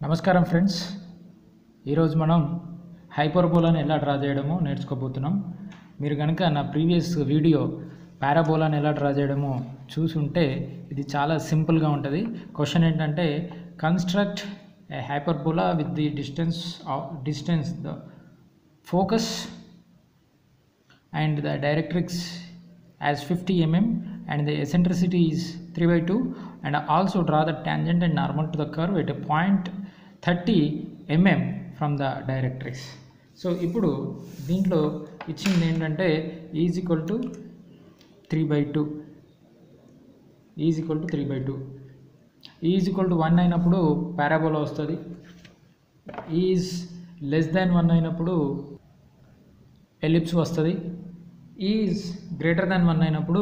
నమస్కారం ఫ్రెండ్స్ ఈరోజు మనం హైపర్బోలాని ఎలా డ్రా చేయడమో నేర్చుకోబోతున్నాం మీరు కనుక నా ప్రీవియస్ వీడియో పారాబోలాని ఎలా డ్రా చేయడమో చూసుంటే ఇది చాలా సింపుల్గా ఉంటుంది క్వశ్చన్ ఏంటంటే construct a hyperbola with the distance distance the focus and the directrix as 50 mm and the eccentricity is 3 by 2 and also draw the tangent and normal to the curve at a point 30 mm from the directrix so ఇప్పుడు దీంట్లో ఇచ్చింది ఏంటంటే is equal to three by two is equal to three by two is equal to one అయినప్పుడు parabola వస్తుంది is less than one అయినప్పుడు ellipse వస్తుంది is greater than one అయినప్పుడు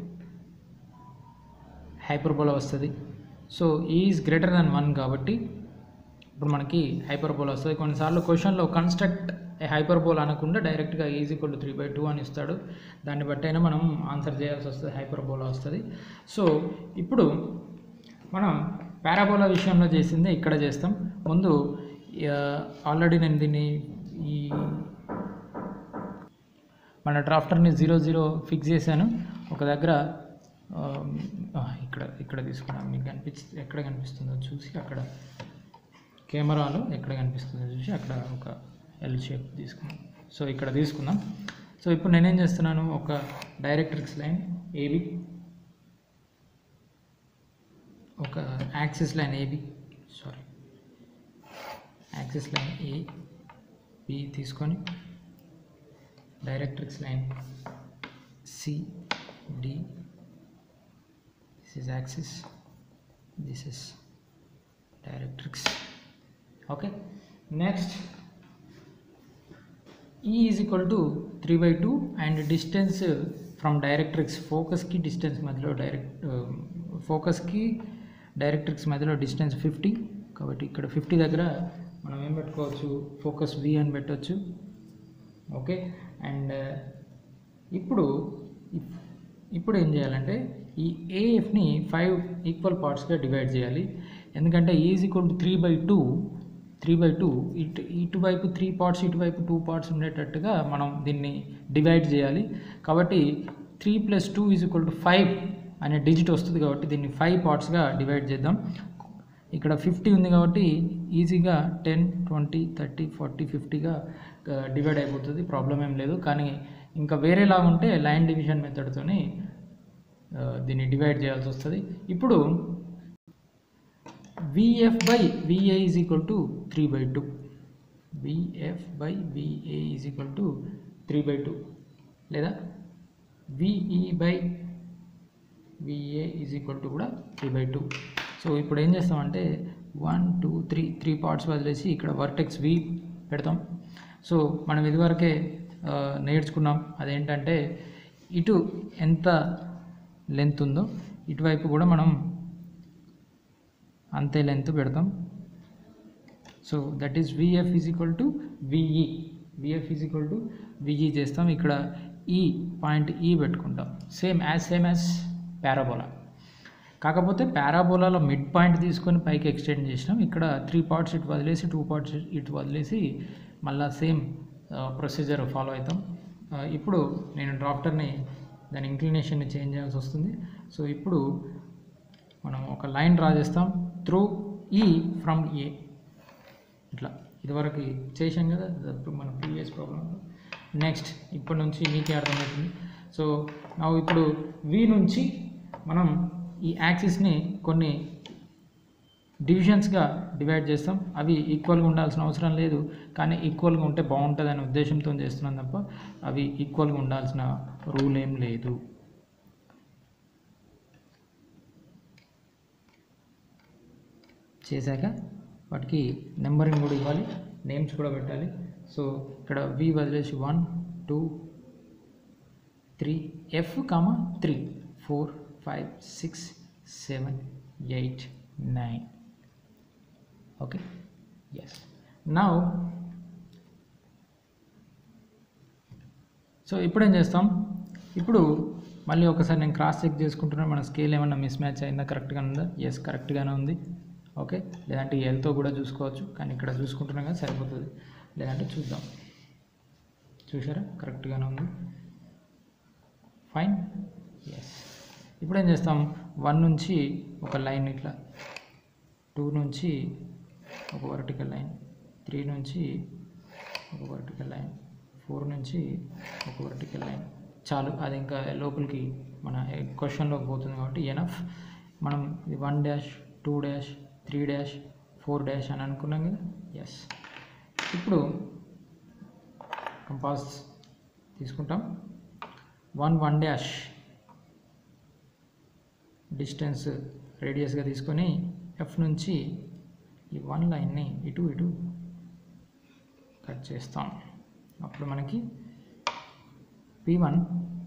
hyperbola వస్తుంది so is greater than one కాబట్టి ఇప్పుడు మనకి hyperbola వస్తుంది కొన్నిసార్లు క్వశ్చన్లో కన్స్ట్రక్ట్ ఏ హైపర్బోల్ అనకుండా డైరెక్ట్గా is equal to three by two అని ఇస్తాడు దాన్ని బట్టి అయినా మనం ఆన్సర్ చేయాల్సి వస్తుంది హైపర్బోలా వస్తుంది సో ఇప్పుడు మనం పారాబోలా విషయంలో చేసిందే ఇక్కడ చేస్తాం ముందు ఆల్రెడీ నేను దీన్ని ఈ మన డ్రాఫ్టర్ని జీరో జీరో ఫిక్స్ చేశాను ఒక దగ్గర ఆ, ఆ, ఇక్కడ ఇక్కడ తీసుకున్నాను మీకు కనిపించి ఎక్కడ కనిపిస్తుందో చూసి అక్కడ కెమెరాలో ఎక్కడ కనిపిస్తుందో చూసి అక్కడ ఒక ఎల్ షేప్ తీసుకున్నాం సో ఇక్కడ తీసుకుందాం సో ఇప్పుడు నేనేం చేస్తున్నాను ఒక డైరెక్ట్రిక్స్ లైన్ ఏబి ఒక axis line AB sorry axis line A B తీసుకొని directrix line C D this is axis this is directrix okay next E is equal to 3 by 2 and distance uh, from directrix focus కి distance మధ్యలో direct focus కి directrix మధ్యలో distance fifty కాబట్టి ఇక్కడ fifty దగ్గర మనం ఏం పెట్టుకోవచ్చు ఫోకస్ వి అని పెట్టవచ్చు ఓకే అండ్ ఇప్పుడు ఇప్- ఇప్పుడు ఏం చేయాలంటే ఈ ఏఎఫ్ని ఫైవ్ ఈక్వల్ పార్ట్స్గా డివైడ్ చేయాలి ఎందుకంటే is equal to three by two three by two ఇటు ఇటువైపు త్రీ పార్ట్స్ ఇటువైపు టూ పార్ట్స్ ఉండేటట్టుగా మనం దీన్ని డివైడ్ చేయాలి కాబట్టి three plus two is equal to five అనే డిజిట్ వస్తుంది కాబట్టి దీన్ని ఫైవ్ పార్ట్స్గా డివైడ్ చేద్దాం ఇక్కడ ఫిఫ్టీ ఉంది కాబట్టి ఈజీగా టెన్ ట్వంటీ థర్టీ ఫార్టీ ఫిఫ్టీగా డివైడ్ అయిపోతుంది ప్రాబ్లం ఏం లేదు కానీ ఇంకా వేరేలా ఉంటే లైన్ డివిజన్ మెథడ్తోని దీన్ని డివైడ్ చేయాల్సి వస్తుంది ఇప్పుడు VF by VA is equal to three by two VF by VA is equal to three by two లేదా VE by VA is equal to కూడా త్రీ బై టూ సో ఇప్పుడు ఏం చేస్తామంటే one two three three parts వదిలేసి ఇక్కడ vertex వి పెడతాం so మనం ఇదివరకే ఆ, నేర్చుకున్నాం అదేంటంటే ఇటు ఎంత లెంత్ ఉందో ఇటువైపు కూడా మనం అంతే లెంత్ పెడతాం so that is VF is equal to VE VF is equal to VE చేస్తాం ఇక్కడ ఈ పాయింట్ ఈ పెట్టుకుంటాం same as same as parabola కాకపోతే పారాబోలాలో మిడ్ పాయింట్ తీసుకొని పైకి ఎక్స్టెండ్ చేసినాం ఇక్కడ త్రీ పార్ట్స్ ఇటు వదిలేసి టూ పార్ట్స్ ఇటు వదిలేసి మళ్ళా సేమ్ ప్రొసీజర్ ఫాలో అవుతాం ఆ, ఇప్పుడు నేను డ్రాఫ్టర్ని దాని ఇంక్లినేషన్ని చేంజ్ చేయాల్సి వస్తుంది సో ఇప్పుడు మనం ఒక లైన్ డ్రా చేస్తాం త్రూ ఈ ఫ్రమ్ ఏ ఇట్లా ఇదివరకు చేసాం కదా అది మన ప్రీవియస్ ప్రాబ్లం నెక్స్ట్ ఇప్పటి నుంచి మీకే అర్థమవుతుంది సో నా ఇప్పుడు వి నుంచి మనం ఈ యాక్సిస్ని కొన్ని డివిజన్స్గా డివైడ్ చేస్తాం అవి ఈక్వల్గా ఉండాల్సిన అవసరం లేదు కానీ ఈక్వల్గా ఉంటే బాగుంటుంది అనే ఉద్దేశంతో చేస్తున్నాం తప్ప అవి ఈక్వల్గా ఉండాల్సిన రూల్ ఏం లేదు చేశాక వాటికి నెంబరింగ్ కూడా ఇవ్వాలి నేమ్స్ కూడా పెట్టాలి సో ఇక్కడ వి వదిలేసి one two three F comma three four five six seven eight nine okay yes నా సో ఇప్పుడు ఏం చేస్తాం ఇప్పుడు మళ్ళీ ఒకసారి నేను క్రాస్ చెక్ చేసుకుంటున్నాను మన స్కేల్ ఏమన్నా మిస్ మ్యాచ్ అయిందా కరెక్ట్గా ఉందా ఎస్ కరెక్ట్గానే ఉంది ఓకే లేదంటే ఎల్తో కూడా చూసుకోవచ్చు కానీ ఇక్కడ చూసుకుంటున్నాం కదా సరిపోతుంది లేదంటే చూద్దాం చూసారా కరెక్ట్గానే ఉంది ఫైన్ ఎస్ ఇప్పుడు ఏం చేస్తాం వన్ నుంచి ఒక లైన్ ఇట్లా టూ నుంచి ఒక వర్టికల్ లైన్ త్రీ నుంచి ఒక వర్టికల్ లైన్ ఫోర్ నుంచి ఒక వర్టికల్ లైన్ చాలు అది ఇంకా లోపలికి మన క్వశ్చన్లోకి పోతుంది కాబట్టి ఎనఫ్ మనం ఇది one dash two dash three dash four dash అని అనుకున్నాం కదా ఎస్ ఇప్పుడు కంపాస్ తీసుకుంటాం వన్ వన్ డ్యాష్ డిస్టెన్స్ రేడియస్గా తీసుకొని ఎఫ్ నుంచి ఈ వన్ లైన్ని ఇటు ఇటు కట్ చేస్తాం అప్పుడు మనకి P one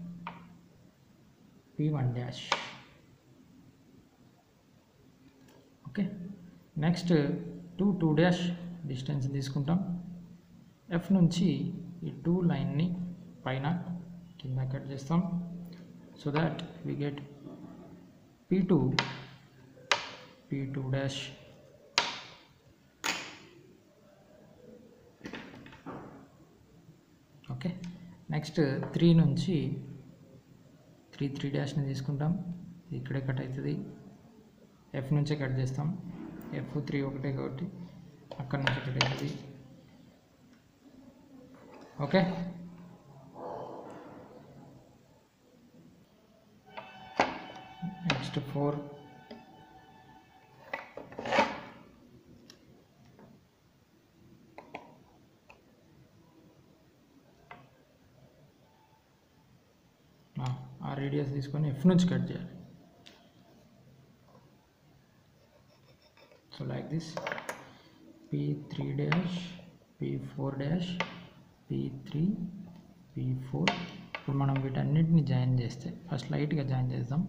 P one dash okay next two two dash distance తీసుకుంటాం ఎఫ్ నుంచి ఈ టూ లైన్ని పైన కింద కట్ చేస్తాం so that we get P two P two dash okay next three నుంచి త్రీ త్రీ డాష్ని తీసుకుంటాం ఇది ఇక్కడే కట్ అవుతుంది ఎఫ్ నుంచే కట్ చేస్తాం ఎఫ్ త్రీ ఒకటే కాబట్టి అక్కడ నుంచి కట్ అవుతుంది ఓకే నెక్స్ట్ ఫోర్ ఆ రేడియస్ తీసుకొని ఎఫ్ నుంచి కట్ చేయాలి so like this P three dash P four dash P three P four ఇప్పుడు మనం వీటన్నిటిని జాయిన్ చేస్తే ఫస్ట్ లైట్గా జాయిన్ చేద్దాం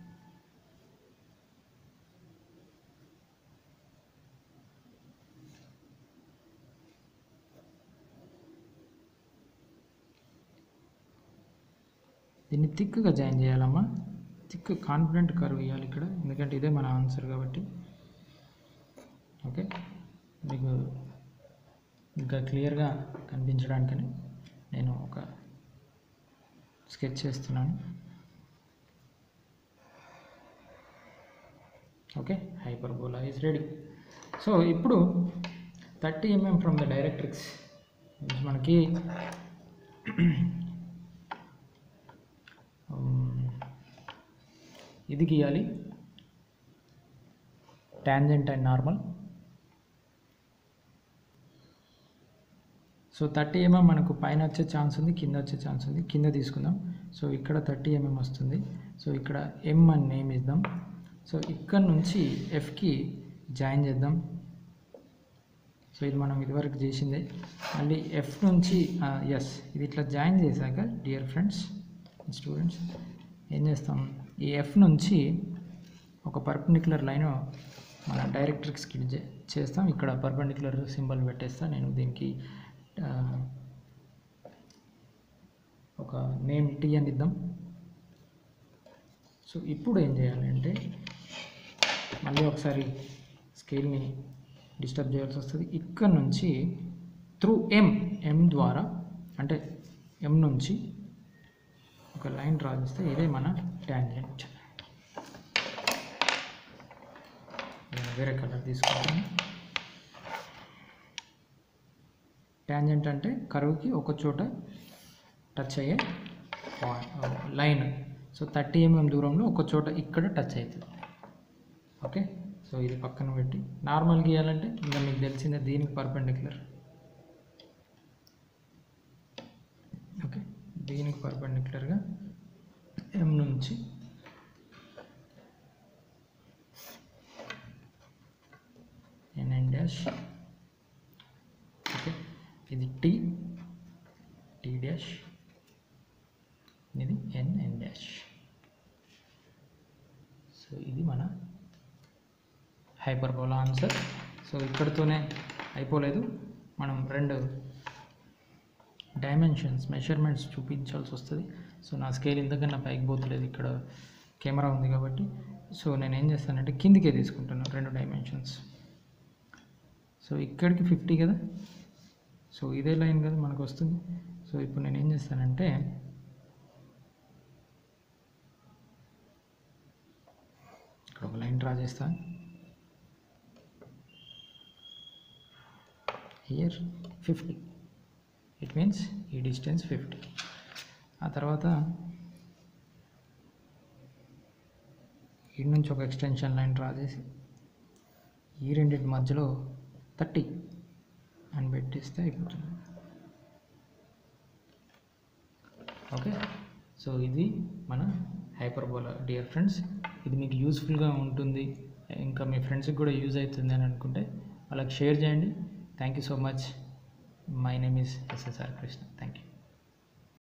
దీన్ని థిక్గా జాయిన్ చేయాలమ్మా థిక్ కాన్ఫిడెంట్ కర్వ్ ఇవ్వాలి ఇక్కడ ఎందుకంటే ఇదే మన ఆన్సర్ కాబట్టి ఓకే మీకు ఇంకా క్లియర్గా కనిపించడానికని నేను ఒక స్కెచ్ చేస్తున్నాను okay hyperbola is ready so ఇప్పుడు thirty mm from the directrix మనకి ఇది గీయాలి tangent and normal so thirty mm మనకు పైన వచ్చే ఛాన్స్ ఉంది కింద వచ్చే ఛాన్స్ ఉంది కింద తీసుకుందాం సో ఇక్కడ థర్టీ ఎంఎం వస్తుంది సో ఇక్కడ ఎం అని నేమ్ ఇద్దాం సో ఇక్కడ నుంచి ఎఫ్కి జాయిన్ చేద్దాం సో ఇది మనం ఇదివరకు చేసిందే మళ్ళీ ఎఫ్ నుంచి ఎస్ ఇది ఇట్లా జాయిన్ చేశాక డియర్ ఫ్రెండ్స్ స్టూడెంట్స్ ఏం చేస్తాం ఈ ఎఫ్ నుంచి ఒక పర్పెండిక్యులర్ లైన్ మన డైరెక్ట్రిక్స్కి చేస్తాం ఇక్కడ పర్పెండిక్యులర్ సింబల్ పెట్టేస్తా నేను దీనికి ఆ, ఒక నేమ్ టీ అని ఇద్దాం సో ఇప్పుడు ఏం చేయాలంటే మళ్ళీ ఒకసారి స్కేల్ని డిస్టర్బ్ చేయాల్సి వస్తుంది ఇక్కడ నుంచి త్రూ ఎం ఎం ద్వారా అంటే ఎం నుంచి ఒక లైన్ డ్రా చేస్తే ఇదే మన ట్యాంజెంట్ వేరే కలర్ తీసుకుంటాను ట్యాంజెంట్ అంటే కరువుకి ఒక చోట టచ్ అయ్యే లైన్ సో థర్టీ ఎంఎం దూరంలో ఒక చోట ఇక్కడ టచ్ అవుతుంది ఓకే సో ఇది పక్కన పెట్టి నార్మల్ గీయాలంటే ఇంకా మీకు తెలిసిందే దీనికి పర్పెండిక్యులర్ ఓకే దీనికి పర్పెండిక్యులర్గా ఎం నుంచి ఎన్ఎన్ డాష్ ఓకే ఇది టీ టీ డాష్ ఇది ఎన్ఎన్ డాష్ సో ఇది మన హైపర్బోలా ఆన్సర్ సో ఇక్కడితోనే అయిపోలేదు మనం రెండు డైమెన్షన్స్ మెషర్మెంట్స్ చూపించాల్సి వస్తుంది సో నా స్కేల్ ఇంతకన్నా పైకి పోతలేదు ఇక్కడ కెమెరా ఉంది కాబట్టి సో నేను ఏం చేస్తానంటే కిందికే తీసుకుంటున్నాను రెండు డైమెన్షన్స్ సో ఇక్కడికి ఫిఫ్టీ కదా సో ఇదే లైన్ కదా మనకు వస్తుంది సో ఇప్పుడు నేను ఏం చేస్తానంటే ఇక్కడ ఒక లైన్ డ్రా చేస్తాను హియర్ ఫిఫ్టీ ఇట్ మీన్స్ ఈ డిస్టెన్స్ ఫిఫ్టీ ఆ తర్వాత ఈ నుంచి ఒక ఎక్స్టెన్షన్ లైన్ డ్రా చేసి ఈ రెండింటి మధ్యలో థర్టీ అని పెట్టేస్తే అయిపోతుంది ఓకే సో ఇది మన హైపర్బోలా డియర్ ఫ్రెండ్స్ ఇది మీకు యూస్ఫుల్గా ఉంటుంది ఇంకా మీ ఫ్రెండ్స్కి కూడా యూజ్ అవుతుంది అని అనుకుంటే వాళ్ళకి షేర్ చేయండి thank you so much my name is SSR Krishna thank you